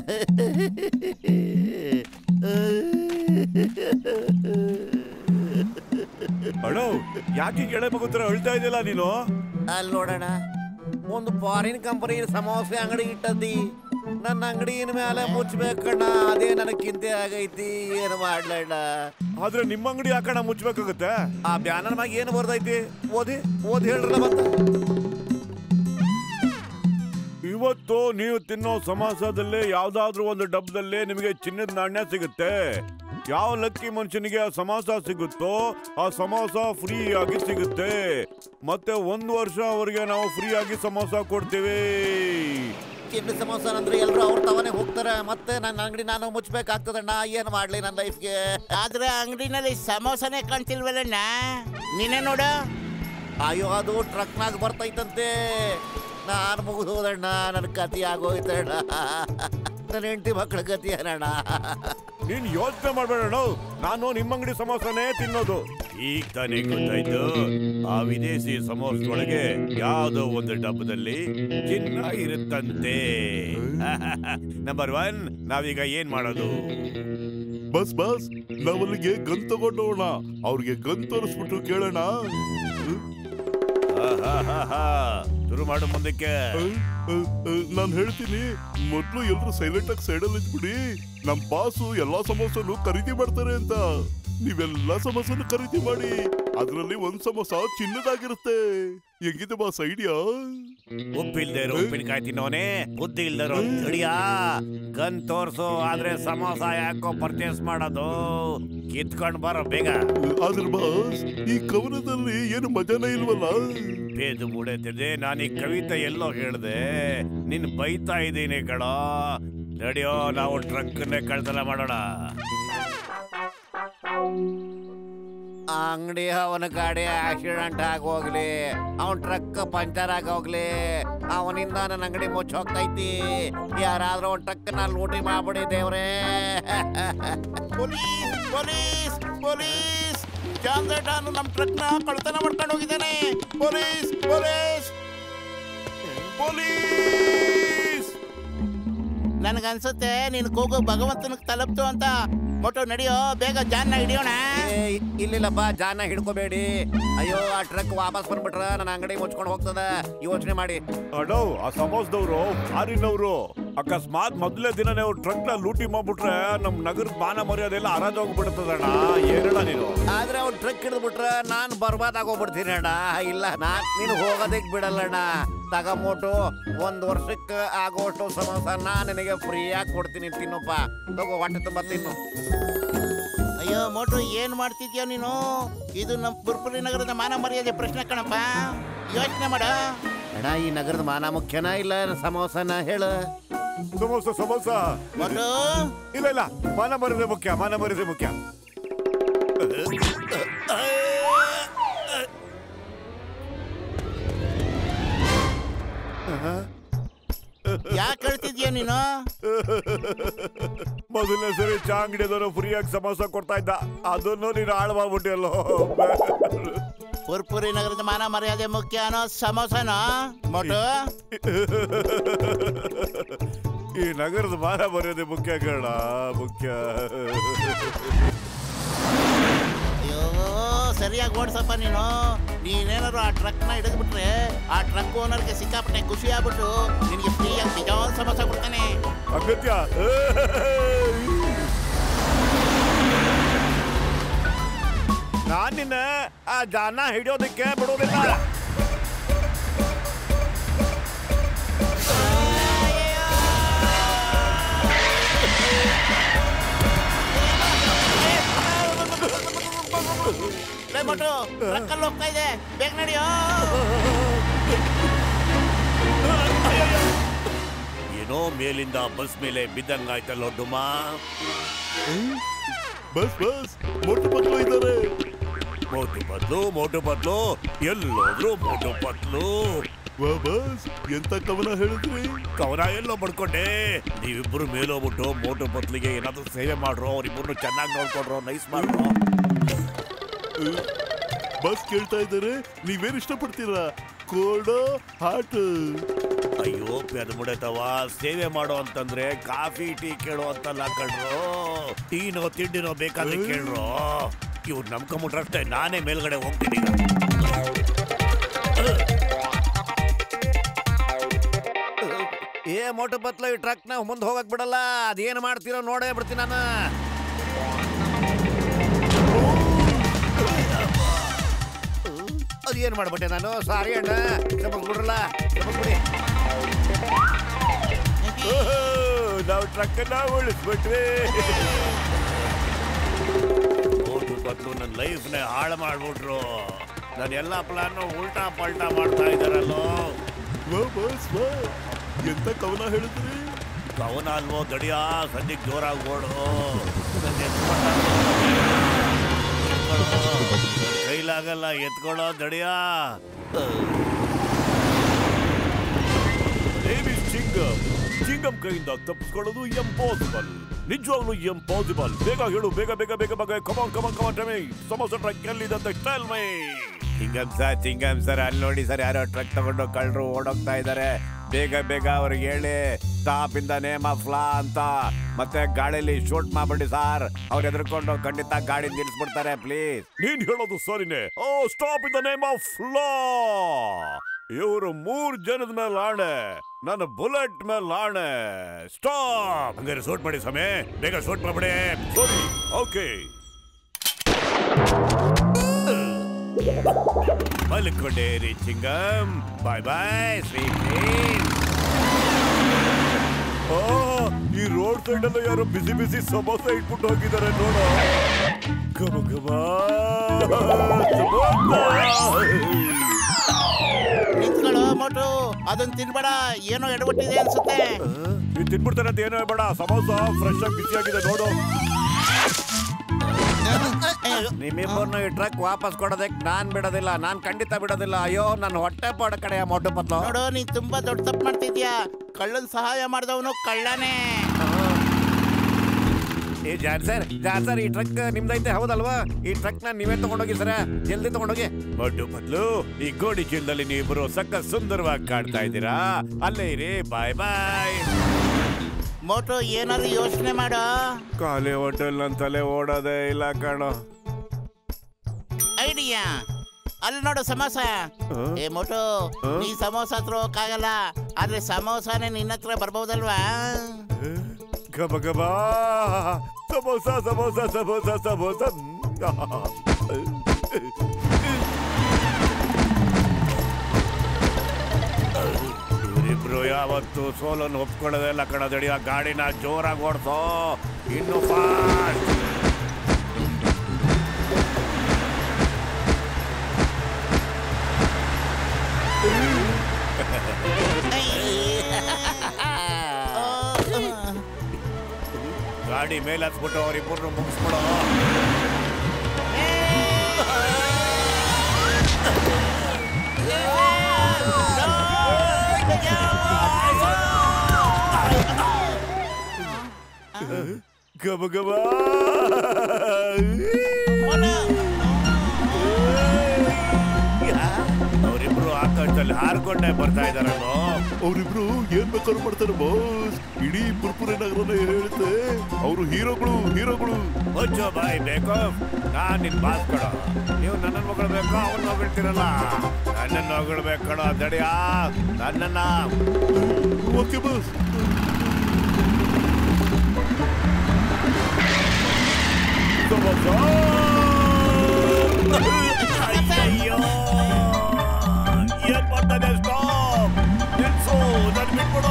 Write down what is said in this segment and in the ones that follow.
ಅಣ್ಣ ಯಾಕೆ ಗೆಳೆ ಮಗುತ್ರ ಅಳ್ತಾ ಇದೆಯಲ್ಲ ನೀನು ಅಲ್ಲಿ ನೋಡೋಣ ಒಂದು ಫಾರಿನ್ ಕಂಪನಿ ಸಮೋಸೆ ಅಂಗಡಿ ಇಟ್ಟದ್ದಿ ನನ್ನ ಅಂಗಡಿನ ಮೇಲೆ ಮುಚ್ಚಬೇಕಣ್ಣ ಅದೇ ನನಗೆ ಚಿಂತೆ ಆಗೈತಿ ಏನು ಮಾಡ್ಲಣ್ಣ ಆದ್ರೆ ನಿಮ್ಮ ಅಂಗಡಿ ಯಾಕಣ್ಣ ಮುಚ್ಬೇಕಾಗತ್ತೆ ಆ ಬ್ಯಾನರ್ ಮ್ಯಾಗ ಏನು ಬರ್ದೈತಿ ಓದಿ ಓದಿ ಹೇಳ್ರಲ್ಲ ಮತ್ತೆ ಇವತ್ತು ನೀವು ತಿನ್ನೋ ಸಮಾಸದಲ್ಲಿ ಯಾವ್ದಾದ್ರೂ ಒಂದು ಡಬ್ಬದಲ್ಲಿ ನಿಮಗೆ ಚಿನ್ನದ ನಾಣ್ಯ ಸಿಗುತ್ತೆ ಯಾವ ಲಕ್ಕಿ ಮನುಷ್ಯನಿಗೆ ಆ ಸಮಾಸ ಸಿಗುತ್ತೋ ಆ ಸಮಾಸ ಫ್ರೀ ಆಗಿ ಸಿಗುತ್ತೆ ಮತ್ತೆ ಒಂದು ವರ್ಷ ಅವರಿಗೆ ನಾವು ಫ್ರೀ ಆಗಿ ಸಮೋಸ ಕೊಡ್ತೀವಿ ಚಿನ್ನ ಸಮೋಸ ಅಂದ್ರೆ ಎಲ್ಲರೂ ಅವ್ರ ತವನೇ ಹೋಗ್ತಾರೆ ಮತ್ತೆ ನನ್ನ ಅಂಗಡಿ ನಾನು ಮುಚ್ಚಬೇಕಾಗ್ತದಣ್ಣ ಏನು ಮಾಡ್ಲಿ ನನ್ನ ಲೈಫ್ಗೆ ಆದ್ರೆ ಅಂಗಡಿನಲ್ಲಿ ಸಮೋಸನೇ ಕಾಣ್ತಿಲ್ವಲ್ಲಣ್ಣ ನೀನೇ ನೋಡು ಅಯ್ಯೋ ಅದು ಟ್ರಕ್ನಾಗ ಬರ್ತೈತಂತೆ ನಾನು ಮುಗಿದು ಹೋದಣ್ಣ ನನ್ನ ಕತಿ ಆಗೋಯ್ತಣ್ಣ ನನ್ನ ಹೆಂಡತಿ ಮಕ್ಕಳ ಗತಿ ಏನಣ್ಣ ನೀನ್ ಯೋಚನೆ ಮಾಡ್ಬೇಡ ನಾನು ನಿಮ್ಮ ಅಂಗಡಿ ಸಮೋಸನೇ ತಿನ್ನೋದು ಈಗ ತಾನೇ ಗೊತ್ತಾಯ್ತು ಆ ವಿದೇಶಿ ಸಮೋಸ ಒಳಗೆ ಯಾವ್ದೋ ಒಂದು ಡಬ್ಬದಲ್ಲಿ ಚಿನ್ನ ಇರುತ್ತಂತೆ ನಂಬರ್ ಒನ್ ನಾವೀಗ ಏನ್ ಮಾಡೋದು ಬಸ್ ಬಸ್ ನಾವಲ್ಲಿಗೆ ಗನ್ ತಗೊಂಡು ಹೋಗೋಣ ಅವ್ರಿಗೆ ಗನ್ ತೋರಿಸ್ಬಿಟ್ಟು ಕೇಳೋಣ ಆಹಾಹಾಹಾ. ಶುರು ಮಾಡು ಮುಂದಕ್ಕೆ ನಾನು ಹೇಳ್ತೀನಿ ಮೊದ್ಲು ಎಲ್ರು ಸೈಲೆಂಟ್ ಆಗಿ ಸೈಡಲ್ಲಿ ಇದ್ಬಿಡಿ ನಮ್ ಬಾಸು ಎಲ್ಲಾ ಸಮೋಸನು ಖರೀದಿ ಮಾಡ್ತಾರೆ ಅಂತ ನೀವೆಲ್ಲಾ ಸಮೋಸನು ಖರೀದಿ ಮಾಡಿ ಅದ್ರಲ್ಲಿ ಒಂದ್ ಸಮೋಸ ಚಿನ್ನದಾಗಿರುತ್ತೆ ಹೆಂಗಿದೆ ಬಾಸ್ ಐಡಿಯಾ ಉಪ್ಪಿಲ್ದೇ ಇರೋ ಉಪ್ಪಿನಕಾಯಿ ತಿನ್ನೋನೆ ಬುದ್ಧಿ ಇಲ್ದೇ ಇರೋ ತಿಳಿಯಾ ಗನ್ ತೋರ್ಸು ಆದ್ರೆ ಸಮೋಸ ಯಾಕೋ ಪರ್ಚೇಸ್ ಮಾಡೋದು ಕಿತ್ಕೊಂಡ್ ಬರೋ ಬೇಗ ಆದ್ರೆ ಬಾಸ್ ಈ ಕವನದಲ್ಲಿ ಏನು ಮಜಾನೇ ಇಲ್ವಲ್ಲ ಬೇದು ಮೂಡೆ ತಿಳಿದೆ ನಾನು ಈ ಕವಿತೆ ಎಲ್ಲೋ ಹೇಳ್ದೆ ನಿನ್ ಬೈತಾ ಇದ್ದೀನಿ ಕಣ ನಡಿಯೋ ನಾವು ಟ್ರಕ್ನೇ ಕಳ್ತನ ಮಾಡೋಣ ಆ ಅಂಗಡಿ ಅವನ ಗಾಡಿ ಆಕ್ಸಿಡೆಂಟ್ ಆಗೋಗ್ಲಿ ಅವನ್ ಟ್ರಕ್ ಪಂಚರ್ ಆಗೋಗ್ಲಿ ಅವನಿಂದ ನನ್ನ ಅಂಗಡಿ ಮುಚ್ಚ ಹೋಗ್ತೈತಿ ಯಾರಾದ್ರೂ ಒಂದ್ ಟ್ರಕ್ ನ ಲೂಟಿ ಮಾಡ್ಬಿಡಿ ದೇವ್ರೇ ಪೊಲೀಸ್ ಪೊಲೀಸ್ ಪೊಲೀಸ್ ಜಾನ್ರೇಟಾನು ನಮ್ಮ ಟ್ರಕ್ನ ಕಳ್ತನ ಮಾಡ್ಕೊಂಡು ಹೋಗಿದ್ದಾನೆ ಪೊಲೀಸ್ ಪೊಲೀಸ್ ಪೊಲೀಸ್ ನನಗನ್ಸುತ್ತೆ ನೀನು ಕೂಗು ಭಗವಂತನಿಗೆ ತಲುಪ್ತು ಅಂತ ಮೊಟ್ಟು ನಡೆಯೋ ಬೇಗ ಜಾನ್ನ ಹಿಡಿಯೋಣ ಏ, ಇಲ್ಲಿಲ್ಲಪ್ಪ ಜಾನ ಹಿಡ್ಕೋಬೇಡಿ ಅಯ್ಯೋ ಆ ಟ್ರಕ್ ವಾಪಸ್ ಬಂದ್ಬಿಟ್ರ ನನ್ನ ಅಂಗಡಿ ಮುಚ್ಕೊಂಡು ಹೋಗ್ತದ ಯೋಚನೆ ಮಾಡಿ ಅಡೋ ಆ ಸಮೋಸದವ್ರು ಫಾರಿನವ್ರು ಅಕಸ್ಮಾತ್ ಮೊದಲೇ ದಿನನೇ ಅವ್ರು ಟ್ರಕ್ ನ ಲೂಟಿ ಮಾಡ್ಬಿಟ್ರೆ ನಮ್ ನಗರದ ಮಾನ ಮರ್ಯಾದೆ ಎಲ್ಲ ಹರಾಜೋಗ್ಬಿಡ್ತದಣ್ಣ ಏನಣ್ಣ ನೀನು ಆದ್ರೆ ಅವ್ನ್ ಟ್ರಕ್ ಹಿಡಿದ್ಬಿಟ್ರ ನಾನ್ ಬರ್ಬಾದ್ ಆಗೋಗ್ಬಿಡ್ತೀನಿ ಅಣ್ಣ ಇಲ್ಲ ನಾ ನೀನು ಹೋಗೋದಕ್ ಬಿಡಲ್ಲಣ್ಣ ತಗೊಂಬಿಟ್ಟು ಒಂದ್ ವರ್ಷಕ್ಕೆ ಆಗೋಷ್ಟು ಸಮೋಸ ನಾ ನಿನಗೆ ಫ್ರೀಯಾಗಿ ಕೊಡ್ತೀನಿ ತಿನ್ನಪ್ಪ ತಗೋ ಹೊಟ್ಟೆ ತುಂಬ ತಿನ್ನು ಅಯ್ಯೋ ಮೋಟು ಏನ್ ಮಾಡ್ತಿದ್ಯೋ ನೀನು ಇದು ನಮ್ಮ ಪುರ್ಪುರಿ ನಗರದ ಮಾನ ಮರ್ಯಾದೆ ಪ್ರಶ್ನೆ ಕಣಪ್ಪ ಯೋಚನೆ ಮಾಡ ಅಣ್ಣ ಈ ನಗರದ ಮಾನ ಮುಖ್ಯನಾ ಇಲ್ಲ ಸಮೋಸನ ಹೇಳು ಸಮೋಸ ಸಮೋಸ ಮೋಟು ಇಲ್ಲ ಇಲ್ಲ ಮಾನ ಮರ್ಯಾದೆ ಮುಖ್ಯ ಮಾನ ಮರ್ಯಾದೆ ಮುಖ್ಯ ಯಾಕೆ ಹೇಳ್ತಿದ್ಯೋ ನೀನು ಮೊದಲನೇ ಸರಿ ಚಾ ಅಂಗಡಿದವರು ಫ್ರೀಯಾಗಿ ಸಮೋಸ ಕೊಡ್ತಾ ಇದ್ದ ಅದನ್ನು ನೀನು ಹಾಳು ಮಾಡ್ಬಿಟ್ಟಿಯಲ್ಲೋ ಪುರ್ಪುರಿ ನಗರದ ಮಾನ ಮರ್ಯಾದೆ ಮುಖ್ಯ ಅನ್ನೋ ಸಮೋಸನ ಮೋಟು ಈ ನಗರದ ಮಾನ ಮರ್ಯಾದೆ ಮುಖ್ಯ ಕಣ ಮುಖ್ಯ ಅಯ್ಯೋ ಸರಿಯಾಗಿ ಓಡ್ಸಪ್ಪ ನೀನು ನೀನೇನಾದ್ರು ಆ ಟ್ರಕ್ನ ಹಿಡಿದ್ಬಿಟ್ರೆ ಆ ಟ್ರಕ್ ಓನರ್ಗೆ ಸಿಕ್ಕಾಪಟ್ಟೆ ಖುಷಿ ಆಗ್ಬಿಟ್ಟು ನಿನಗೆ ಫ್ರೀಯಾಗಿ ಬಿಜಾನ್ ಸಮೋಸ ಕೊಡ್ತಾನೆ ಅಗತ್ಯ ನಾನ್ ನಿನ್ನ ಆ ಜಾನ ಹಿಡಿಯೋದಕ್ಕೆ ಬಿಡೋದಿಲ್ಲ ಲೇ ಮೋಟು ಟ್ರಕ್ಕಲ್ಲಿ ಹೋಗ್ತಾ ಇದೆ ಬೇಗ ನಡಿಯೋ ಏನೋ ಮೇಲಿಂದ ಬಸ್ ಮೇಲೆ ಬಿದ್ದಂಗಾಯ್ತಲ್ಲೋ ಡುಮಾ ಬಸ್ ಬಸ್ ಮೊಟ್ಟು ಮಕ್ಕಳು ಇದ್ದಾರೆ ಮೋಟು ಬದ್ಲು ಮೋಟು ಬದ್ಲು ಎಲ್ಲೋದ್ರು ಮೋಟು ಬದ್ಲು ವಾ ಬಸ್ ಎಂತ ಕವನ ಹೇಳಿದ್ರಿ ಕವನ ಎಲ್ಲೋ ಪಡ್ಕೊಂಡೆ ನೀವಿಬ್ರು ಮೇಲೋಗ್ಬಿಟ್ಟು ಮೋಟು ಬದ್ಲಿಗೆ ಏನಾದ್ರು ಸೇವೆ ಮಾಡ್ರು ಅವ್ರಿಬ್ರು ಚೆನ್ನಾಗಿ ನೋಡ್ಕೊಂಡ್ರು ನೈಸ್ ಮಾಡ್ರು ಬಸ್ ಕೇಳ್ತಾ ಇದ್ದಾರೆ ನೀವೇನ್ ಇಷ್ಟಪಡ್ತೀರಾ ಕೋಲ್ಡ್ ಹಾಟ್ ಅಯ್ಯೋ ಪೆದ್ಬಿಡತವ ಸೇವೆ ಮಾಡೋ ಅಂತಂದ್ರೆ ಕಾಫಿ ಟೀ ಕೇಳೋ ಅಂತಲ್ಲ ಕಳ್ರು ಟೀನೋ ತಿಂಡಿನೋ ಬೇಕಾದ್ರೆ ಕೇಳ್ರು ಇವ್ರು ನಂಬ್ಕೊಂಬಿಟ್ರಷ್ಟೇ ನಾನೇ ಮೇಲ್ಗಡೆ ಹೋಗ್ತೀನಿ ಈಗ ಏ ಮೋಟು ಬತ್ಲ ಈ ಟ್ರಕ್ ನ ಮುಂದೆ ಹೋಗಕ್ ಬಿಡಲ್ಲ ಅದೇನ್ ಮಾಡ್ತೀರೋ ನೋಡೇ ಬಿಡ್ತೀನಿ ನಾನು ಅದೇನ್ ಮಾಡ್ಬಿಟ್ಟೆ ನಾನು ಸಾರಿ ಅಣ್ಣ ಕ್ಷಮಿಸ್ಬಿಡ್ರಲ್ಲ ಕ್ಷಮಿಸ್ಬಿಡಿ ನಾವು ಟ್ರಕ್ ಅನ್ನ ಉಳಿಸ್ಬಿಟ್ವಿ ಮೋಟು ಬತ್ಲು ನನ್ನ ಲೈಫ್ನ ಹಾಳು ಮಾಡ್ಬಿಟ್ರು ನನ್ನ ಎಲ್ಲ ಪ್ಲಾನ್ ಉಲ್ಟಾ ಪಲ್ಟಾ ಮಾಡ್ತಾ ಇದಾರಲ್ಲೋ ವಾ ಬಾಸ್ ವಾ ಎಂತ ಕವನ ಹೇಳಿದ್ರಿ ಕವನ ಅಲ್ವೋ ದಡಿಯ ಸದ್ಯಕ್ಕೆ ಜೋರಾಗಿ ಓಡು ನನ್ ಎತ್ಕೊಂಡ ಎತ್ಕೊಳ್ಳೋ. ನನ್ ಕೈಲಾಗಲ್ಲ ಎತ್ಕೊಳ್ಳೋ ದಡಿಯ ಚಿಂಗಮ್ ಚಿಂಗಮ್ ಕೈಯಿಂದ ತಪ್ಪಿಸ್ಕೊಳ್ಳೋದು ಎಂಪಾಸಿಬಲ್ ನಿಜವಾಗ್ಲೂ ಎಂಪಾಸಿಬಲ್ ಬೇಗ ಹೇಳು ಬೇಗ ಬೇಗ ಬೇಗ ಬೇಗ ಕಮಾನ್ ಕಮಾನ್ ಕಮಾನ್ ಟಮಿ ಸಮೋಸ ಟ್ರಕ್ ಎಲ್ಲಿದಂತ style my chewing gum sir chewing gum sir ಅಲ್ಲಿ ನೋಡಿ ಸರ್ ಯಾರೋ ಟ್ರಕ್ ತಗೊಂಡು ಕಳ್ಳರು ಓಡೋಗ್ತಾ ಇದ್ದಾರೆ ಬೇಗ ಬೇಗ ಅವ್ರಿಗೆ ಹೇಳಿ ಸ್ಟಾಪ್ ಇಂದ ನೇಮ್ ಆಫ್ ಲಾ ಅಂತ ಮತ್ತೆ ಗಾಡಿಲಿ ಶೂಟ್ ಮಾಡ್ಬಿಡಿ ಸಾರ್ ಅವ್ರು ಎದ್ರುಕೊಂಡು ಖಂಡಿತ ಗಾಡಿ ನಿಲ್ಸ್ಬಿಡ್ತಾರೆ ಪ್ಲೀಸ್ ನೀನ್ ಹೇಳೋದು ಸರಿನೇ oh stop in the name of law ಇವರು ಮೂರ್ ಜನದ ಮೇಲೆ ಆಣೆ ನನ್ನ ಬುಲೆಟ್ ಮೇಲೆ ಆಣೆ ಸ್ಟಾಪ್ ಹಂಗಾರೆ ಶೂಟ್ ಮಾಡಿ ಸಮಯ ಬೇಗ ಶೂಟ್ ಮಾಡ್ಬಿಡಿ ಸರಿ ಓಕೆ ಮಲ್ಕೊಂಡೇರಿ ಚಿಂಗಮ್ ಬಾಯ್ ಬಾಯ್ ಸ್ವೀಟ್ ಆ, ಈ ರೋಡ್ ಸೈಡ್ ಎಲ್ಲ ಯಾರೋ ಬಿಸಿ ಬಿಸಿ ಸಮೋಸ ಇಟ್ಬಿಟ್ಟು ಹೋಗಿದ್ದಾರೆ ನೋಡು ಗಮ ಗಮ ಸಮೋಸ. ನಿಂತ್ಕೊಳ್ಳೋ ಮೋಟು ಅದನ್ನ ತಿನ್ಬೇಡ ಏನೋ ಎಡವಟ್ಟಿದೆ ಅನ್ಸುತ್ತೆ ನೀನ್ ತಿನ್ಬಿಡ್ತಾರೆ ಅಂತ ಏನೋ ಬೇಡ ಸಮೋಸ ಫ್ರೆಶ್ ಆಗಿ ಬಿಸಿ ಆಗಿದೆ ನೋಡು ನಿಮ್ಮಿಬ್ಬರನ್ನು ಈ ಟ್ರಕ್ ವಾಪಸ್ ಕೊಡೋದಕ್ಕೆ ನಾನ್ ಬಿಡೋದಿಲ್ಲ ನಾನ್ ಖಂಡಿತ ಬಿಡೋದಿಲ್ಲ ಅಯ್ಯೋ ನನ್ನ ಹೊಟ್ಟೆ ಪಾಡ ಕಡೆಯ ಮೊಟ್ಟು ಪತ್ಲು ನೋಡು ನೀನ್ ತುಂಬಾ ದೊಡ್ಡ ತಪ್ಪು ಮಾಡ್ತಿದ್ಯಾ ಕಳ್ಳನ್ ಸಹಾಯ ಮಾಡಿದವನು ಕಳ್ಳನೇ ಏ ಜಾನ್ ಸರ್ ಜಾನ್ ಸರ್ ಈ ಟ್ರಕ್ ನಿಮ್ದೈತೆ ಹೌದಲ್ವಾ ಈ ಟ್ರಕ್ ನ ನೀವೇ ತಗೊಂಡೋಗಿ ಸರ ಜಲ್ದಿ ತಗೊಂಡೋಗಿ ಮೊಡ್ಡು ಬದ್ಲು ಈ ಗೋಡಿ ಚೀಲದಲ್ಲಿ ನೀವಿಬ್ರು ಸಕ್ಕ ಸುಂದರವಾಗಿ ಕಾಡ್ತಾ ಇದ್ದೀರಾ ಅಲ್ಲೇ ಇರಿ ಬಾಯ್ ಬಾಯ್ ಮೋಟು ಏನಾದ್ರು ಯೋಚನೆ ಮಾಡೋ ಖಾಲಿ ಹೋಟೆಲ್ ನನ್ ತಲೆ ಓಡೋದೇ ಇಲ್ಲ ಕಣೋ ಐಡಿಯಾ ಅಲ್ಲಿ ನೋಡು ಸಮೋಸ ಏ ಮೋಟು ನೀ ಸಮೋಸ ಹತ್ರ ಹೋಗಕ್ಕಾಗಲ್ಲ ಆದ್ರೆ ಸಮೋಸನೇ ನಿನ್ನ ಹತ್ರ ಬರ್ಬೋದಲ್ವಾ ಗಬ ಗಬ ಸಮೋಸ ಸಮೋಸ ಸಮೋಸ ಸಮೋಸ ಇವರಿಬ್ರು ಯಾವತ್ತು ಸೋಲನ್ನು ಒಪ್ಕೊಳ್ಳೋದೇ ಇಲ್ಲ ಕಣ ದಡಿಯ ಗಾಡಿನ ಜೋರಾಗಿ ಓಡ್ಸೋ ಇನ್ನು ಫಾಸ್ಟ್ ಗಾಡಿ ಮೇಲೆ ಹತ್ಬಿಟ್ಟು ಅವ್ರಿಬ್ಬರನ್ನು ಮುಗಿಸ್ಬಿಡೋ ಗಬ ಗಬ ಅವರಿಬ್ರು ಆಕಾಶದಲ್ಲಿ ಹಾರ್ಕೊಂಡೇ ಬರ್ತಾ ಇದಾರಲ್ಲೋ ಅವ್ರಿಬ್ರು ಏನ್ ಬೇಕಾದ್ರು ಮಾಡ್ತಾರೆ ಬಾಸ್ ಇಡೀ ಪುರ್ಪುರೆ ನಗರನ ಹೇಳುತ್ತೆ ಅವರು ಹೀರೋಗಳು ಹೀರೋಗಳು ಮುಚ್ಚು ಬಾಯ್ ಬೇಕು ನಾನ್ ನಿನ್ ಬಾಸ್ ಕಡ ನೀವು ನನ್ನನ್ನು ಹೊಗಳ್ಬೇಕು ಅವನ್ನ ಹೊಗಳ್ತಿರಲ್ಲ ನನ್ನನ್ನು ಹೊಗಳ್ಬೇಕು ಕಡ ದಡಿಯ ನನ್ನನ್ನ ಓಕೆ ಬಾಸ್ ಸಮೋಸ ಅಯ್ಯಯ್ಯೋ ಏನ್ ಮಾಡ್ತಾನೆ ಸ್ಟಾಪ್ ನಿಲ್ಸು ನನ್ ಬಿಟ್ಬಿಡು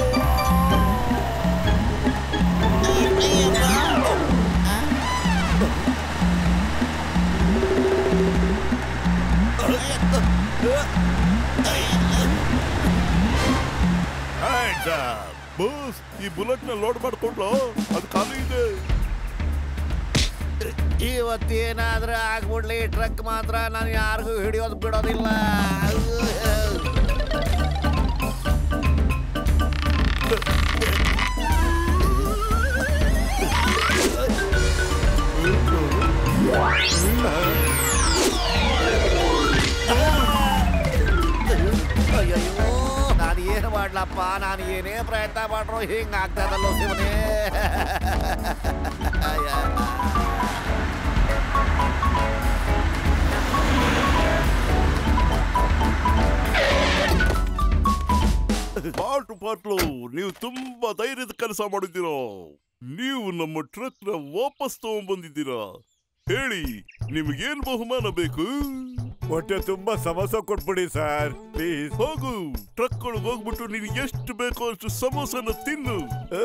Hands up. ಬಾಸ್ ಈ ಬುಲೆಟ್ ನ ಲೋಡ್ ಮಾಡ್ಕೊಂಡ್ಲ ಅದು ಖಾಲಿ ಇದೆ ಇವತ್ತೇನಾದ್ರೂ ಆಗ್ಬಿಡ್ಲಿ ಟ್ರಕ್ ಮಾತ್ರ ನಾನು ಯಾರಿಗೂ ಹಿಡಿಯೋದು ಬಿಡೋದಿಲ್ಲ ಅಯ್ಯಯ್ಯೋ ನಾನು ಏನು ಮಾಡ್ಲಪ್ಪ ನಾನು ಏನೇ ಪ್ರಯತ್ನ ಮಾಡ್ರು ಹಿಂಗ್ ಆಗ್ತದಲ್ಲೋ ಶಿವನೇ ಅಯ್ಯ. ಪಾಟು ಪಾಟ್ಲು ನೀವು ತುಂಬಾ ಧೈರ್ಯದ ಕೆಲಸ ಮಾಡಿದ್ದೀರಾ ನೀವು ನಮ್ಮ ಟ್ರಕ್ ನ ವಾಪಸ್ ತಗೊಂಡ್ಬಂದಿದ್ದೀರಾ ಹೇಳಿ ನಿಮಗೇನ್ ಬಹುಮಾನ ಬೇಕು ಹೊಟ್ಟೆ ತುಂಬಾ ಸಮೋಸ ಕೊಟ್ಬಿಡಿ ಸರ್ ಪ್ಲೀಸ್ ಹೋಗು ಟ್ರಕ್ ಒಳಗೆ ಹೋಗ್ಬಿಟ್ಟು ನೀನು ಎಷ್ಟು ಬೇಕೋ ಅಷ್ಟು ಸಮೋಸನ ತಿನ್ನು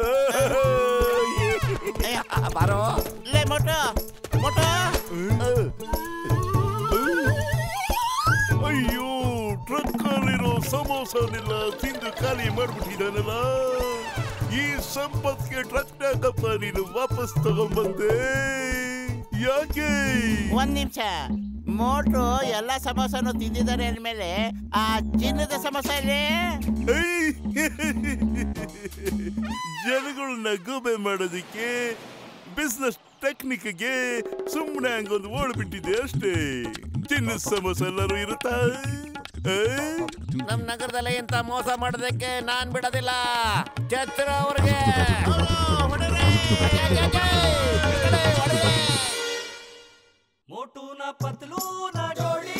ಬಾರೋ ಲೇ ಮೊಟ್ಟು ಮೊಟ್ಟು ಅಯ್ಯೋ ಟ್ರಕ್ ಅಲ್ಲಿರೋ ಸಮೋಸನೆಲ್ಲ ತಿಂದು ಖಾಲಿ ಮಾಡ್ಬಿಟ್ಟಿದ್ದಾನಲ್ಲ ಈ ಸಂಪತ್ಗೆ ಟ್ರಕ್ ಯಾಕಪ್ಪ ನೀನು ವಾಪಸ್ ತಗೊಂಡ್ಬಂದೆ ಯಾಕೆ ಒಂದ್ ನಿಮಿಷ ಮೋಟು ಎಲ್ಲ ಸಮೋಸನು ತಿಂದಿದ್ದಾರೆ ಅಂದ್ಮೇಲೆ ಆ ಚಿನ್ನದ ಸಮೋಸ ಇಲ್ಲಿ ಐ! ಜನಗಳನ್ನ ಗೂಬೆ ಮಾಡೋದಿಕ್ಕೆ ಬಿಸ್ನೆಸ್ ಟೆಕ್ನಿಕ್ಗೆ ಸುಮ್ಮನೆ ಹಂಗೊಂದು ಓಡ್ಬಿಟ್ಟಿದೆ ಅಷ್ಟೇ ಚಿನ್ನದ ಸಮೋಸ ಎಲ್ಲರೂ ಇರುತ್ತಾ ಐ? ನಮ್ ನಗರದಲ್ಲಿ ಇಂತ ಮೋಸ ಮಾಡೋದಕ್ಕೆ ನಾನ್ ಬಿಡೋದಿಲ್ಲ ಚತ್ರ ಅವ್ರಿಗೆ मोटू ना पतलू ना जोड़ी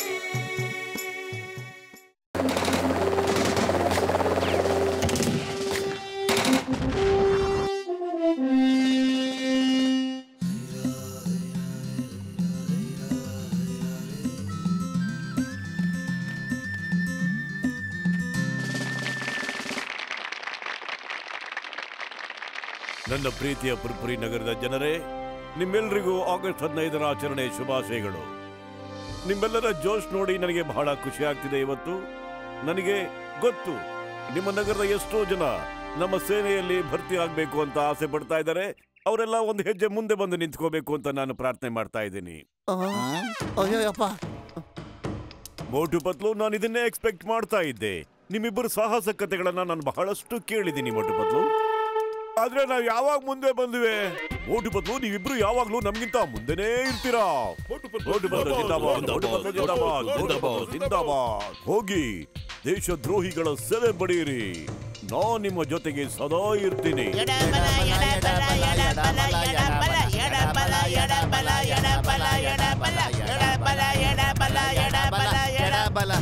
ನನ್ನ ಪ್ರೀತಿಯ ಪುರ್ಪುರಿ ನಗರದ ಜನರೇ ನಿಮ್ಮೆಲ್ಲರಿಗೂ ಆಗಸ್ಟ್ ಹದಿನೈದರ ಆಚರಣೆ ಶುಭಾಶಯಗಳು ನಿಮ್ಮೆಲ್ಲರ ಜೋಶ್ ನೋಡಿ ನನಗೆ ಬಹಳ ಖುಷಿ ಆಗ್ತಿದೆ ಇವತ್ತು ನನಗೆ ಗೊತ್ತು ನಿಮ್ಮ ನಗರದ ಎಷ್ಟೋ ಜನ ನಮ್ಮ ಸೇನೆಯಲ್ಲಿ ಭರ್ತಿ ಆಗಬೇಕು ಅಂತ ಆಸೆ ಪಡ್ತಾ ಇದ್ದಾರೆ ಅವರೆಲ್ಲ ಒಂದು ಹೆಜ್ಜೆ ಮುಂದೆ ಬಂದು ನಿಂತ್ಕೋಬೇಕು ಅಂತ ನಾನು ಪ್ರಾರ್ಥನೆ ಮಾಡ್ತಾ ಇದ್ದೀನಿ ಅಯ್ಯೋಯಪ್ಪ ಮೋಟು ಪತ್ಲು ನಾನು ಇದನ್ನೇ ಎಕ್ಸ್ಪೆಕ್ಟ್ ಮಾಡ್ತಾ ಇದ್ದೆ ನಿಮ್ಮಿಬ್ಬರು ಸಾಹಸ ಕಥೆಗಳನ್ನ ನಾನು ಬಹಳಷ್ಟು ಕೇಳಿದ್ದೀನಿ ಮೋಟು ಪತ್ಲು ಆದ್ರೆ ನಾವು ಯಾವಾಗ ಮುಂದೆ ಬಂದ್ವಿ ಮೋಟು ಪತ್ಲು ನೀವಿಬ್ರು ಯಾವಾಗ್ಲೂ ನಮ್ಗಿಂತ ಮುಂದೆನೇ ಇರ್ತೀರಾ ಮೋಟು ಪತ್ಲು ಜಿಂದಾಬಾದ್, ಮೋಟು ಪತ್ಲು ಜಿಂದಾಬಾದ್, ಮೋಟು ಪತ್ಲು ಜಿಂದಾಬಾದ್. ಹೋಗಿ ದೇಶದ್ರೋಹಿಗಳ ಸೆಲೆ ಬಡಿಯಿರಿ ನಾನ್ ನಿಮ್ಮ ಜೊತೆಗೆ ಸದಾ ಇರ್ತೀನಿ ಎಡಬಲ ಎಡಬಲ ಎಡಬಲ ಎಡಬಲ ಎಡಬಲ ಎಡಬಲ ಎಡಬಲ ಎಡಬಲ ಎಡಬಲ ಎಡಬಲ ಎಡಬಲ ಎಡ ಬಲ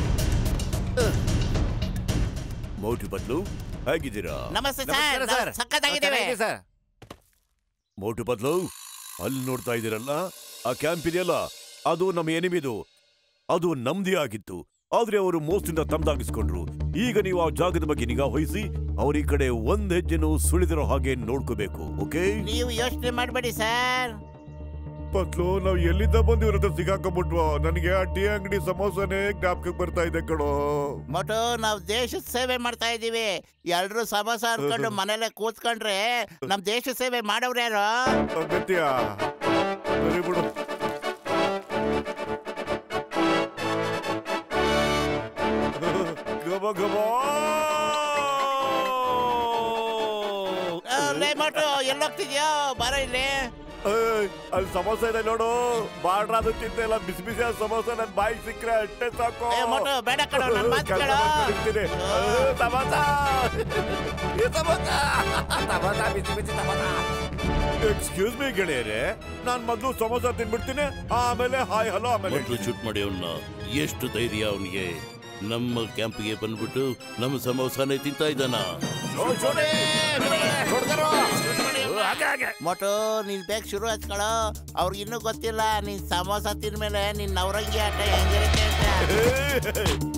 ಮೋಟು ಪತ್ಲು ಹೇಗಿದ್ದೀರಾ ನಮಸ್ತೆ ನಮಸ್ಕಾರ ಸರ್ ಸರ್ ಸಖತ್ತಾಗಿದ್ದೇವೆ ಚೆನ್ನಾಗಿದೆ ಸರ್ ಮೋಟು ಬದ್ಲು ಅಲ್ಲಿ ನೋಡ್ತಾ ಇದ್ದೀರಲ್ಲ ಆ ಕ್ಯಾಂಪ್ ಇದೆಯಲ್ಲ ಅದು ನಮ್ಮ ಎನಿಮಿದು ಅದು ನಮ್ದೇ ಆಗಿತ್ತು ಆದ್ರೆ ಅವರು ಮೋಸದಿಂದ ತಮ್ದಾಗಿಸ್ಕೊಂಡ್ರು ಈಗ ನೀವು ಆ ಜಾಗದ ಬಗ್ಗೆ ನಿಗಾ ವಹಿಸಿ ಅವ್ರ ಈ ಕಡೆ ಒಂದ್ ಹೆಜ್ಜೆನು ಸುಳಿದಿರೋ ಹಾಗೆ ನೋಡ್ಕೋಬೇಕು ಓಕೆ ನೀವು ಯೋಚನೆ ಮಾಡಬೇಡಿ ಸರ್ ಪತ್ಲು ನಾವು ಎಲ್ಲಿಂದ ಬಂದು ಇವ್ರ ಹತ್ರ ಸಿಗಾಕೊಂಡ್ಬಿಟ್ವು ನನಗೆ ಆ ಟೀ ಅಂಗಡಿ ಸಮೋಸನೇ ಜ್ಞಾಪಕಕ್ಕೆ ಬರ್ತಾ ಇದೆ ಕಣೋ ಮೊಟ್ಟು ನಾವು ದೇಶದ ಸೇವೆ ಮಾಡ್ತಾ ಇದೀವಿ ಎಲ್ರು ಸಮೋಸ ಅನ್ಕೊಂಡು ಮನೇಲೆ ಕೂತ್ಕೊಂಡ್ರೆ ನಮ್ ದೇಶ ಸೇವೆ ಮಾಡೋರು ಯಾರು ಅಗತ್ಯ ಸರಿ ಬಿಡು ಗಬ ಗಬ ಆ, ಲೇ ಮೊಟ್ಟು ಎಲ್ಲೋಗ್ತಿದ್ಯೋ ಬರ ಇಲ್ಲಿ ಏಯ್, ಅಲ್ಲಿ ಸಮೋಸ ಇದೆ ನೋಡು ಬಾಡ್ರಾದು ಚಿಂತೆ ಇಲ್ಲ ಬಿಸಿ ಬಿಸಿ ಸಮೋಸ ನನ್ ಬಾಯಿ ಸಿಕ್ಕ್ರೆ ಅಷ್ಟೇ ಸಾಕು ಏ, ಮೊಟ್ಟು, ಬೇಡ ಕಣೋ, ನನ್ ಮಾತ್ ಕೆಲ್ಸ ಕೇಳು. ಮಾಡ್ಕೊಂಡಿರ್ತೀನಿ. ಏ, ಸಮೋಸ ಈ ಸಮೋಸ ಸಮೋಸ ಬಿಸಿ ಬಿಸಿ ಸಮೋಸ ಎಕ್ಸ್ಕ್ಯೂಸ್ ಮೀ ಗೆಳೆಯರೆ ನಾನ್ ಮೊದ್ಲು ಸಮೋಸ ತಿನ್ಬಿಡ್ತೀನಿ ಆಮೇಲೆ ಹಾಯ್ ಹಲೋ ಆಮೇಲೆ ಮೊದಲು ಶೂಟ್ ಮಾಡಿ ಅವನ್ನ ಎಷ್ಟು ಧೈರ್ಯ ಅವನಿಗೆ ನಮ್ಮ ಕ್ಯಾಂಪ್ಗೆ ಬಂದ್ಬಿಟ್ಟು ನಮ್ಮ ಸಮೋಸಾನೇ ತಿಂತಾ ಇದ್ದಾನ ಮೊಟ್ಟು ನೀನ್ ಬೇಗ ಶುರು ಹಚ್ಕೊಳೋ ಅವ್ರಿಗೆ ಇನ್ನೂ ಗೊತ್ತಿಲ್ಲ ನೀನ್ ಸಮೋಸ ತಿಂದ್ಮೇಲೆ ನಿನ್ ನವರಂಗಿ ಆಟ ಹೆಂಗಿರುತ್ತೆ ಅಂತ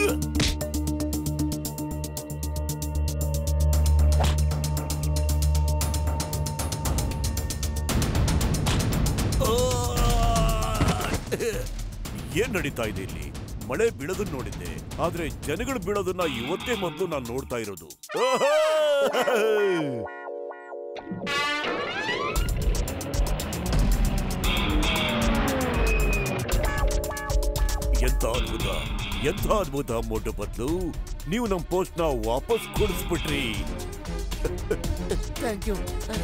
ಏನ್ ನಡೀತಾ ಇದೆ ಇಲ್ಲಿ ಮಳೆ ಬೀಳೋದನ್ನ ನೋಡಿದ್ದೆ ಆದ್ರೆ ಜನಗಳು ಬೀಳೋದನ್ನ ಇವತ್ತೇ ಮೊದಲು ನಾನು ನೋಡ್ತಾ ಇರೋದು ಓಹೋ! ಎಂತ ಅದ್ಭುತ ಎಂತ ಅದ್ಭುತ ಮೋಟು ಪತ್ಲು ನೀವು ನಮ್ ಪೋಸ್ಟ್ ನ ವಾಪಸ್ ಕೊಡಿಸ್ಬಿಟ್ರಿ thank you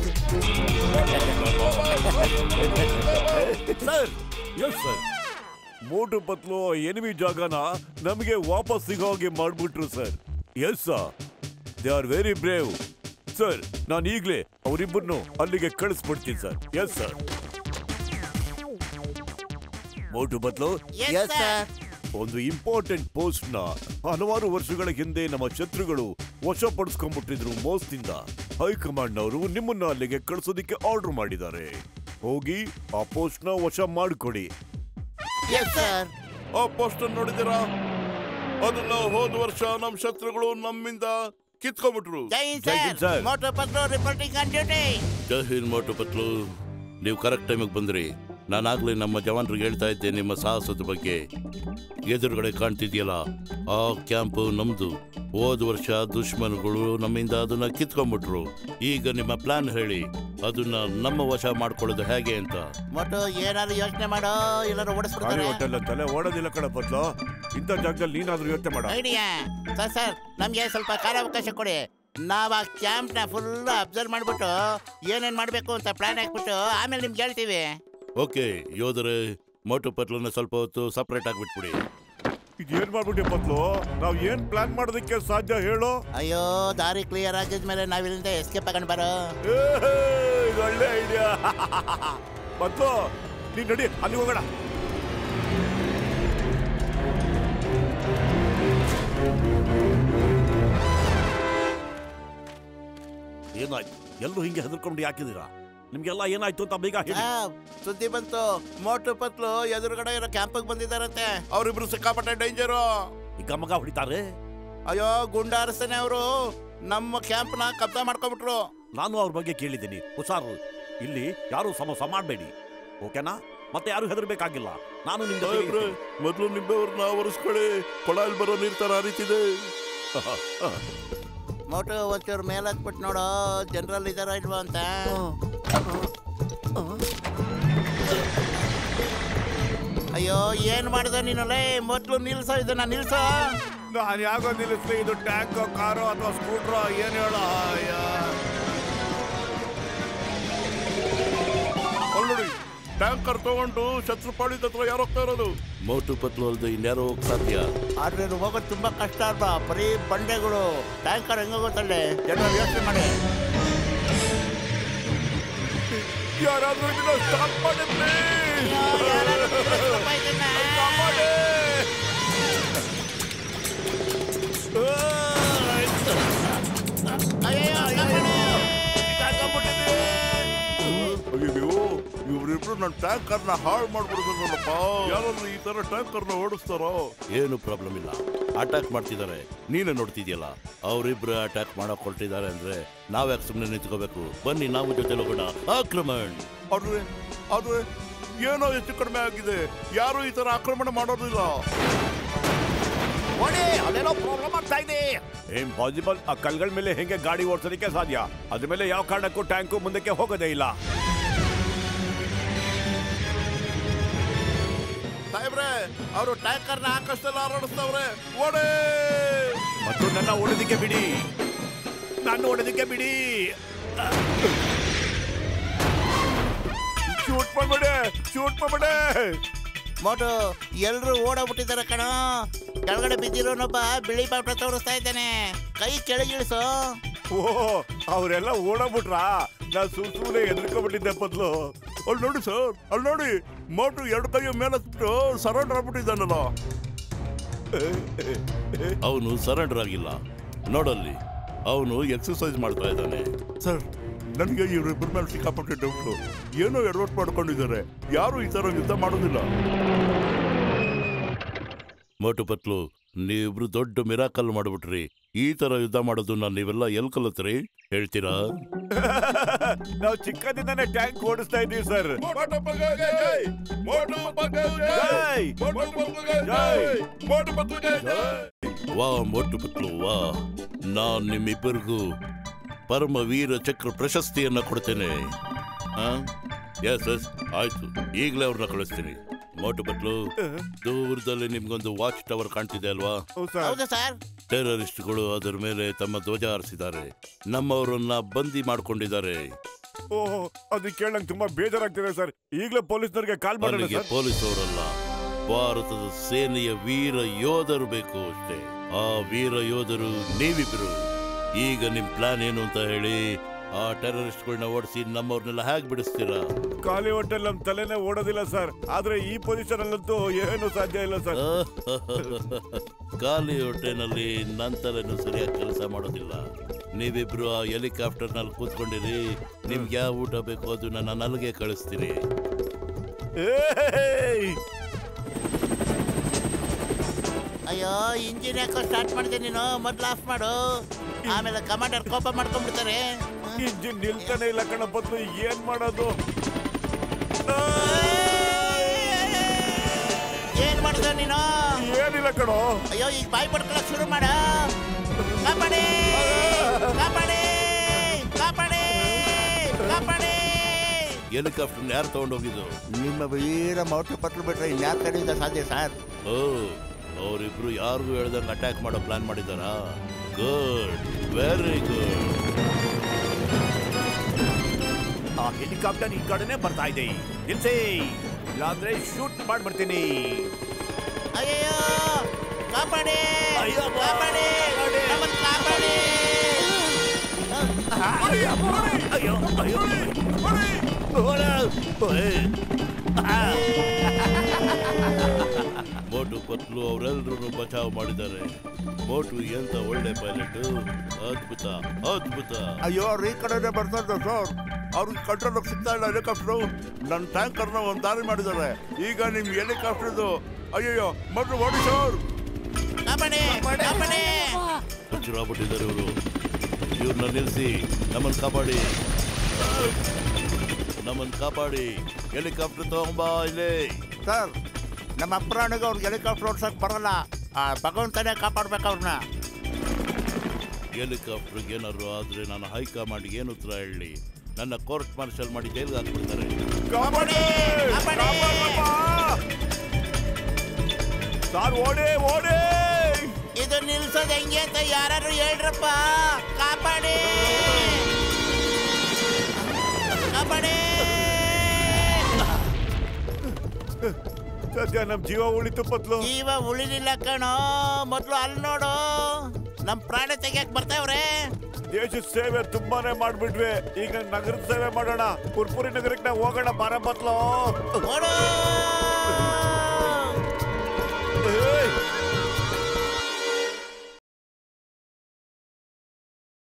sir yes sir Motu Patlu enemy ಜಾಗನ ನಮಗೆ ವಾಪಸ್ ಸಿಗೋ ಹಾಗೆ ಮಾಡ್ಬಿಟ್ರು sir yes sir they are very brave sir ನಾನು ಈಗಲೇ ಅವರಿಬ್ಬರನ್ನು ಅಲ್ಲಿಗೆ ಕಳಿಸ್ಬಿಡ್ತೀನಿ ಸರ್ ಎಸ್ ಸರ್ ಮೋಟು ಬದಲು ಎಸ್ ಸರ್ ಒಂದು ಇಂಪಾರ್ಟೆಂಟ್ ಪೋಸ್ಟ್ ನ ಹಲವಾರು ವರ್ಷಗಳ ಹಿಂದೆ ನಮ್ಮ ಶತ್ರುಗಳು ವಶಪಡಿಸ್ಕೊಂಡ್ಬಿಟ್ಟಿದ್ರು ಮೋಸದಿಂದ ಹೈಕಮಾಂಡ್ ನವರು ನಿಮ್ಮನ್ನ ಅಲ್ಲಿಗೆ ಕಳಿಸೋದಿಕ್ಕೆ ಆರ್ಡರ್ ಮಾಡಿದ್ದಾರೆ ಹೋಗಿ ಆ ಪೋಸ್ಟ್ ನ ವಶ ಮಾಡಿಕೊಡಿ ಎಸ್ ಸರ್ ಆ ಪೋಸ್ಟ್ ನೋಡಿದಿರಾ ಅದನ್ನ ಹೋದ ವರ್ಷ ನಮ್ ಶತ್ರುಗಳು ನಮ್ಮಿಂದ ಕಿತ್ಕೊಂಡ್ಬಿಟ್ರು ಜೈ ಜೈ ಹಿಂದ್ ಸರ್ ಸರ್. ಮೋಟರ್ ಪತ್ಲು ರಿಪೋರ್ಟಿಂಗ್ ಆನ್ ಡ್ಯೂಟಿ ಜೈ ಹಿಂದ್ ಮೋಟು ಪತ್ಲು ನೀವು ಕರೆಕ್ಟ್ ಟೈಮಿಗೆ ಬಂದ್ರಿ ನಾನಾಗ್ಲೇ ನಮ್ಮ ಜವಾನ್ರಿಗೆ ಹೇಳ್ತಾ ಇದ್ದೆ ನಿಮ್ಮ ಸಾಹಸದ ಬಗ್ಗೆ ಎದುರುಗಡೆ ಕಾಣ್ತಿದ್ಯಲ್ಲ ಆ ಕ್ಯಾಂಪ್ ನಮ್ದು ಹೋದ ವರ್ಷ ದುಶ್ಮನ್ಗಳು ನಮ್ಮಿಂದ ಅದನ್ನ ಕಿತ್ಕೊಂಡ್ಬಿಟ್ರು ಈಗ ನಿಮ್ಮ ಪ್ಲಾನ್ ಹೇಳಿ ಅದನ್ನ ನಮ್ಮ ವಶ ಮಾಡ್ಕೊಳ್ಳೋದು ಹೇಗೆ ಅಂತ ಮೋಟು ಏನಾದ್ರು ಯೋಚನೆ ಮಾಡೋ ಎಲ್ಲರೂ ಖಾಲಿ ಓಡಿಸ್ಬಿಡ್ತಾರೆ ಹೊಟ್ಟೆಲ್ಲ ತಲೆ ಓಡೋದಿಲ್ಲ ಕಣ ಬದ್ಲು ಇಂಥ ಜಾಗದಲ್ಲಿ ನೀನಾದ್ರೂ ಯೋಚನೆ ಮಾಡ ಐಡಿಯಾ ಸರ್ ಸರ್ ನಮ್ಗೆ ಸ್ವಲ್ಪ ಕಾಲಾವಕಾಶ ಕೊಡಿ ನಾವ್ ಆ ಕ್ಯಾಂಪ್ ನ ಫುಲ್ ಅಬ್ಸರ್ವ್ ಮಾಡ್ಬಿಟ್ಟು ಏನೇನ್ ಮಾಡ್ಬೇಕು ಅಂತ ಪ್ಲಾನ್ ಹಾಕ್ಬಿಟ್ಟು ಆಮೇಲೆ ನಿಮ್ಗೆ ಹೇಳ್ತೀವಿ ಓಕೆ ಯೋಧರೇ ಮೋಟು ಪತ್ಲನ್ನ ಸ್ವಲ್ಪ ಹೊತ್ತು ಸಪ್ರೇಟ್ ಆಗಿಬಿಟ್ಬಿಡಿ ಈಗ ಏನ್ ಮಾಡ್ಬಿಟ್ಟಿ ಬದ್ಲು ನಾವ್ ಏನ್ ಪ್ಲಾನ್ ಮಾಡೋದಕ್ಕೆ ಸಾಧ್ಯ ಹೇಳು ಅಯ್ಯೋ ದಾರಿ ಕ್ಲಿಯರ್ ಆಗಿದ್ಮೇಲೆ ನಾವ್ ಇಲ್ಲಿಂದ ಎಸ್ಕೇಪ್ ಆಗೊಂಡ್ ಬರೋ ಏ, ಇದು ಒಳ್ಳೆ ಐಡಿಯಾ ಬದ್ಲು ನೀನ್ ನಡಿ ಅಲ್ಲಿ ಹೋಗೋಣ ಏನಾಯ್ತು ಎಲ್ಲರೂ ಹಿಂಗೆ ಹೆದರ್ಕೊಂಡು ಯಾಕಿದ್ದೀರಾ ನಿಮ್ಗೆಲ್ಲ ಏನಾಯ್ತು ಅಂತ ಬೇಗ ಹೇಳಿ ಆ, ಸುದ್ದಿ ಬಂತು ಮೋಟು ಪತ್ಲು ಎದುರುಗಡೆ ಇರೋ ಕ್ಯಾಂಪಿಗೆ ಬಂದಿದ್ದಾರಂತೆ ಅವ್ರಿಬ್ರು ಸಿಕ್ಕಾಪಟ್ಟೆ ಡೇಂಜರು ಈಗ ಮಗ ಹೊಡಿತಾರೆ ಅಯ್ಯೋ ಗುಂಡಾರಸ್ತಾನೆ ಅವರು ನಮ್ಮ ಕ್ಯಾಂಪ್ ನ ಕಬ್ಜಾ ಮಾಡ್ಕೊಂಡ್ಬಿಟ್ರು ನಾನು ಅವ್ರ ಬಗ್ಗೆ ಕೇಳಿದ್ದೀನಿ ಹುಷಾರು ಇಲ್ಲಿ ಯಾರು ಸಮೋಸ ಮಾಡಬೇಡಿ ಓಕೆನಾ ಮತ್ತೆ ಯಾರು ಹೆದರ್ಬೇಕಾಗಿಲ್ಲ ನಾನು ನಿಮ್ ಜೊತೆಗೆ ಸಾಹೇಬ್ರೆ ಇರ್ತೀನಿ. ಮೊದ್ಲು ನಿಂಬೆವ್ರನ್ನ ಒರೆಸ್ಕೊಳ್ಳಿ ಕೊಳಲ್ ಬರೋ ನೀರ್ ತರ ಹರಿತಿದೆ ಮೋಟು ಒಂಚೂರು ಮೇಲೆ ಹತ್ಬಿಟ್ಟು ನೋಡು ಜನರಲ್ ಇದಾರ ಇಲ್ವಾ ಅಂತ ಅಯ್ಯೋ ಏನ್ ಮಾಡಿದ ನೀನಲ್ಲೇ ಮೊದ್ಲು ನಿಲ್ಸೋ ಇದನ್ನ ನಿಲ್ಸೋ ನಾನು ಯಾಕೋ ನಿಲ್ಲಿಸ್ಲಿ ಇದು ಟ್ಯಾಂಕ್ ಕಾರು ಅಥವಾ ಸ್ಕೂಟ್ರೋ ಏನ್ ಹೇಳ ಅಲ್ಲಿ ನೋಡಿ ಟ್ಯಾಂಕರ್ ತಗೊಂಡು ಶತ್ರುಪಾಳಿ ಹತ್ರ ಯಾರು ಹೋಗ್ತಾ ಇರೋದು ಮೋಟು ಪತ್ಲು ಅಲ್ದೆ ಇನ್ಯಾರೋ ಹೋಗಕ್ ಸಾಧ್ಯ ಆದ್ರೆ ಇದು ಹೋಗೋದು ತುಂಬಾ ಕಷ್ಟ ಅಲ್ವಾ ಬರೀ ಬಂಡೆಗಳು ಟ್ಯಾಂಕರ್ ಹೆಂಗ ಗೊತ್ತಲ್ಲೇ ಜನರು ಯೋಚನೆ ಮಾಡಿ ಯಾರಾದ್ರೂ ಇದನ್ನ ಸ್ಟಾಪ್ ಮಾಡಿ please. Stop ಮಾಡಿ. ಅಯ್ಯೋ ಇವ್ರಿಬ್ರು ನನ್ನ ಟ್ಯಾಂಕರ್ನ ಹಾಳು ಮಾಡ್ಬಿಡ್ತಾರಲ್ಲಪ್ಪ ಯಾರಾದ್ರೂ ಈ ತರ ಟ್ಯಾಂಕರ್ನ ಓಡಿಸ್ತಾರೋ ಏನು ಪ್ರಾಬ್ಲಮ್ ಇಲ್ಲ ಅಟ್ಯಾಕ್ ಮಾಡ್ತಿದ್ದಾರೆ ನೀನೇ ನೋಡ್ತಿದ್ಯಲ್ಲ ಅವರಿಬ್ರು ಅಟ್ಯಾಕ್ ಮಾಡಕ್ ಹೊರಟಿದ್ದಾರೆ ಅಂದ್ರೆ ನಾವ್ಯಾಕೆ ಸುಮ್ಮನೆ ನಿಂತ್ಕೋಬೇಕು ಬನ್ನಿ ನಾವು ಜೊತೆ ಹೋಗೋಣ ಆಕ್ರಮಣ್ ಆದ್ರೆ ಆದ್ರೆ ಏನೋ ಹೆಚ್ಚು ಕಡಿಮೆ ಆಗಿದೆ ಯಾರು ಈ ತರ ಆಕ್ರಮಣ ಮಾಡೋದಿಲ್ಲ ನೋಡಿ ಅಲ್ಲೇನೋ ಪ್ರಾಬ್ಲಮ್ ಆಗ್ತಾ ಇದೆ ಇಂಪಾಸಿಬಲ್ ಆ ಕಲ್ಗಳ ಮೇಲೆ ಹೆಂಗೆ ಗಾಡಿ ಓಡಿಸೋದಕ್ಕೆ ಸಾಧ್ಯ ಅದ್ರ ಮೇಲೆ ಯಾವ ಕಾರಣಕ್ಕೂ ಟ್ಯಾಂಕು ಮುಂದಕ್ಕೆ ಹೋಗೋದೇ ಇಲ್ಲ ಸಾಹೇಬ್ರೆ ಅವರು ಟ್ಯಾಂಕರ್ನ ಆಕಾಶದಲ್ಲಿ ಹಾರಾಡಿಸ್ತವ್ರೆ ಓಡೇ ಮತ್ತು ನನ್ನ ಓಡೋದಕ್ಕೆ ಬಿಡಿ ನಾನು ಓಡೋದಕ್ಕೆ ಬಿಡಿ ಶೂಟ್ ಮಾಡ್ಬೇಡಿ ಶೂಟ್ ಮಾಡ್ಬೇಡಿ ಮೋಟು ಎಲ್ರು ಓಡೋಗ್ಬಿಟ್ಟಿದ್ದಾರೆ ಕಣ ಕೆಳಗಡೆ ಬಿದ್ದಿರೋನೊಬ್ಬ ಬಿಳಿ ಬಾವುಟ ತೋರಿಸ್ತಾ ಇದ್ದಾನೆ ಕೈ ಕೆಳಗಿಳಿಸು ಓ ಅವರೆಲ್ಲ ಓಡೋಗ್ಬಿಟ್ರಾ ನಾ ಸುಮ್ ಸುಮ್ಮನೆ ಎದ್ರಕೊಂಡ್ಬಿಟ್ಟಿದ್ದೆ ಬದ್ಲು ಅಲ್ಲಿ ನೋಡಿ ಸರ್ ಅಲ್ಲಿ ನೋಡಿ ಮೋಟ್ರು ಎರಡು ಕೈ ಮೇಲೆ ಹತ್ಬಿಟ್ಟು ಸರೆಂಡರ್ ಆಗ್ಬಿಟ್ಟಿದ್ದಾನಲ್ಲ ಅವನು ಸರೆಂಡರ್ ಆಗಿಲ್ಲ ನೋಡಲ್ಲಿ ಅವನು ಎಕ್ಸರ್ಸೈಸ್ ಮಾಡ್ತಾ ಇದ್ದಾನೆ ಸರ್ ನನಗೆ ಇವರಿಬ್ಬರ ಮೇಲೆ ಸಿಕ್ಕಾಪಟ್ಟೆ ಡೌಟು ಏನೋ ಎಡವಟ್ ಮಾಡ್ಕೊಂಡಿದ್ದಾರೆ ಯಾರು ಈ ತರ ಯುದ್ಧ ಮಾಡೋದಿಲ್ಲ ಮೋಟು ಪತ್ಲು ನೀವಿಬ್ರು ದೊಡ್ಡ ಮಿರಾಕಲ್ ಮಾಡ್ಬಿಟ್ರಿ ಈ ತರ ಯುದ್ಧ ಮಾಡೋದನ್ನ ನೀವೆಲ್ಲ ಎಲ್ ಕಲತ್ರಿ ಹೇಳ್ತೀರಾ ನಾವು ಚಿಕ್ಕದಿಂದಾನೆ ಟ್ಯಾಂಕ್ ಓಡಿಸ್ತಾ ಇದೀವಿ ಸರ್ ವಾ ಮೋಟು ಪತ್ಲು ವಾ ನಾನ್ ನಿಮ್ಮಿಬ್ಬರಿಗೂ ಪರಮ ವೀರ ಚಕ್ರ ಪ್ರಶಸ್ತಿಯನ್ನ ಕೊಡ್ತೇನೆ ಎಸ್ ಎಸ್ ಆಯ್ತು ಈಗಲೇ ಅವ್ರನ್ನ ಕಳಿಸ್ತೀನಿ ಮೋಟು ಪತ್ಲು ದೂರದಲ್ಲಿ ನಿಮ್ಗೊಂದು ವಾಚ್ ಟವರ್ ಕಾಣ್ತಿದೆ ಅಲ್ವಾ ಹೌದು ಸರ್ ಹೌದು ಸರ್ ಟೆರರಿಸ್ಟ್ಗಳು ಅದರ ಮೇಲೆ ತಮ್ಮ ಧ್ವಜ ಹಾರಿಸಿದ್ದಾರೆ ನಮ್ಮವರನ್ನ ಬಂದಿ ಮಾಡ್ಕೊಂಡಿದ್ದಾರೆ ಓಹ್ ಅದು ಕೇಳಂಗ್ ತುಂಬಾ ಬೇಜಾರಾಗ್ತಿದೆ ಸರ್ ಈಗಲೇ ಪೊಲೀಸ್ನವ್ರಿಗೆ ಕಾಲ್ ಮಾಡೋಣ ಅಲ್ಲಿಗೆ ಸರ್ ಪೊಲೀಸ್ ಅವರಲ್ಲ ಭಾರತದ ಸೇನೆಯ ವೀರ ಯೋಧರು ಬೇಕು ಅಷ್ಟೇ ಆ ವೀರ ಯೋಧರು ನೀವಿಬ್ರು ಈಗ ನಿಮ್ ಪ್ಲಾನ್ ಏನು ಅಂತ ಹೇಳಿ ಆ ಟೆರರಿಸ್ಟ್ಗಳನ್ನ ಓಡಿಸಿ ನಮ್ಮವ್ರನ್ನೆಲ್ಲ ಹೇಗೆ ಬಿಡಿಸ್ತೀರಾ ಖಾಲಿ ಹೊಟ್ಟೆಲ್ ನಮ್ ತಲೆನೇ ಓಡೋದಿಲ್ಲ ಸರ್ ಆದ್ರೆ ಈ ಪೊಸಿಷನ್ ಅಲ್ಲಂತೂ ಏನು ಸಾಧ್ಯ ಇಲ್ಲ ಸರ್ ಖಾಲಿ ಹೊಟ್ಟೆನಲ್ಲಿ ನನ್ನ ತಲೆನೂ ಸರಿಯಾಗಿ ಕೆಲಸ ಮಾಡೋದಿಲ್ಲ ನೀವಿಬ್ರು ಆ ಹೆಲಿಕಾಪ್ಟರ್ನಲ್ಲಿ ಕೂತ್ಕೊಂಡಿರಿ ನಿಮ್ಗೆ ಯಾವ ಊಟ ಬೇಕು ಅದನ್ನ ನಾನು ಅಲ್ಲಿಗೆ ಕಳಿಸ್ತೀನಿ ಏಯ್! ಅಯ್ಯೋ ಇಂಜಿನ್ ಯಾಕೋ ಸ್ಟಾರ್ಟ್ ಮಾಡಿದೆ ನೀನು ಮೊದ್ಲು ಆಫ್ ಮಾಡು ಆಮೇಲೆ ಕಮಾಂಡರ್ ಕೋಪ ಮಾಡ್ಕೊಂಡ್ಬಿಡ್ತಾರೆ ಇಂಜಿನ್ ನಿಲ್ತಾನೆ ಇಲ್ಲ ಕಣ ಬದಲು ಏನ್ ಮಾಡೋದು ಏನ್ ಮಾಡಿದ ನೀನು ಏನಿಲ್ಲ ಕಣೋ ಅಯ್ಯೋ ಈಗ ಬಾಯಿ ಪಡ್ಕೊಳಕ್ ಶುರು ಮಾಡ ಕಾಪಾಡಿ ಕಾಪಾಡಿ ಕಾಪಾಡಿ ಕಾಪಾಡಿ ಹೆಲಿಕಾಪ್ಟರ್ನ ಯಾರು ತಗೊಂಡೋಗಿದ್ದು ನಿಮ್ಮ ವೀರ ಮೌಟ್ಯ ಪತ್ರ ಬಿಟ್ರೆ ಇನ್ಯಾರ ಕಡೆಯಿಂದ ಸಾಧ್ಯ ಸರ್ ಓ ಅವರಿಬ್ರು ಯಾರಿಗೂ ಹೇಳ್ದಂಗೆ ಅಟ್ಯಾಕ್ ಮಾಡೋ ಪ್ಲಾನ್ ಮಾಡಿದಾರಾ ಗುಡ್ ವೆರಿ ಗುಡ್ ಆ ಹೆಲಿಕಾಪ್ಟರ್ ಈ ಕಡೆನೆ ಬರ್ತಾ ಇದೆ ನಿಲ್ಸಿ ಇಲ್ಲಾಂದ್ರೆ ಶೂಟ್ ಮಾಡ್ಬಿಡ್ತೀನಿ ಅಯ್ಯೋ ಕಾಪಾಡಿ ಅಯ್ಯೋ, ಕಾಪಾಡಿ ನಮ್ಮನ್ನ ಕಾಪಾಡಿ ಅಯ್ಯೋ ಅಯ್ಯೋ ಮೋಟು ಪತ್ಲು ಅವರೆಲ್ಲರೂ ಬಚಾವ್ ಮಾಡಿದ್ದಾರೆ ಮೋಟು ಎಂತ ಒಳ್ಳೆ ಪೈಲಟ್ ಅದ್ಭುತ ಅದ್ಭುತ ಅಯ್ಯೋ ಅವ್ರು ಈ ಕಡೆನೇ ಬರ್ತಾ ಇದ್ದಾರೆ ಸರ್ ಅವ್ರಿಗೆ ಕಂಟ್ರೋಲ್ ಸಿಗ್ತಾ ಇಲ್ಲ ಹೆಲಿಕಾಪ್ಟರ್ ನನ್ನ ಟ್ಯಾಂಕರ್ನ ಒಂದು ದಾರಿ ಮಾಡಿದ್ದಾರೆ ಈಗ ನಿಮ್ ಹೆಲಿಕಾಪ್ಟರ್ದು ಅಯ್ಯಯ್ಯೋ ಮೊದಲು ಓಡಿ ಸರ್ ಕಾಪಾಡಿ ಕಾಪಾಡಿ ಹುಚ್ಚರಾಗ್ಬಿಟ್ಟಿದ್ದಾರೆ ಇವರು ಇವ್ರನ್ನ ನಿಲ್ಲಿಸಿ ನಮ್ಮನ್ನು ಕಾಪಾಡಿ ನಮ್ಮನ್ನು ಕಾಪಾಡಿ ಹೆಲಿಕಾಪ್ಟರ್ ತಗೊಂಬಾ ಇಲ್ಲಿ ಸರ್ ನಮ್ಮ ಅಪ್ರಾಣಿಗೆ ಅವ್ರಿಗೆ ಹೆಲಿಕಾಪ್ಟರ್ ಓಡ್ಸಕ್ ಬರಲ್ಲ ಆ ಭಗವಂತನೇ ಕಾಪಾಡ್ಬೇಕು ಅವ್ರನ್ನ ಹೆಲಿಕಾಪ್ಟರ್ಗೆ ಏನಾದ್ರು ಆದ್ರೆ ನಾನು ಹೈಕಮಾಂಡ್ಗೆ ಏನು ಉತ್ತರ ಹೇಳಿ ನನ್ನ ಕೋರ್ಟ್ ಮಾರ್ಷಲ್ ಮಾಡಿ ಜೈಲ್ಗೆ ಹಾಕ್ಬಿಡ್ತಾರೆ ಕಾಪಾಡಿ! ಕಾಪಾಡಿ! ಕಾಪಾಡಪ್ಪ! ಸಾರ್ ಓಡಿ ಓಡಿ ಇದು ನಿಲ್ಸೋದ್ ಹೆಂಗೆ ಅಂತ ಯಾರು ಹೇಳ್ರಪ್ಪ ಕಾಪಾಡಿ ಕಾಪಾಡಿ ಸದ್ಯ ನಮ್ ಜೀವ ಉಳಿತು ಪತ್ಲು ಜೀವ ಉಳಿಲಿಲ್ಲ ಕಣೋ ಮೊದ್ಲು ಅಲ್ಲಿ ನೋಡು ನಮ್ ಪ್ರಾಣ ತೆಗಿಯಕ್ ಬರ್ತಾವ್ರೆ ದೇಶದ ಸೇವೆ ತುಂಬಾನೇ ಮಾಡ್ಬಿಟ್ವಿ ಈಗ ನಗರದ ಸೇವೆ ಮಾಡೋಣ ಪುರ್ಪುರಿ ನಗರಕ್ಕೆ ನಾವು ಹೋಗೋಣ ಬಾರ ಬತ್ಲು ಓಡು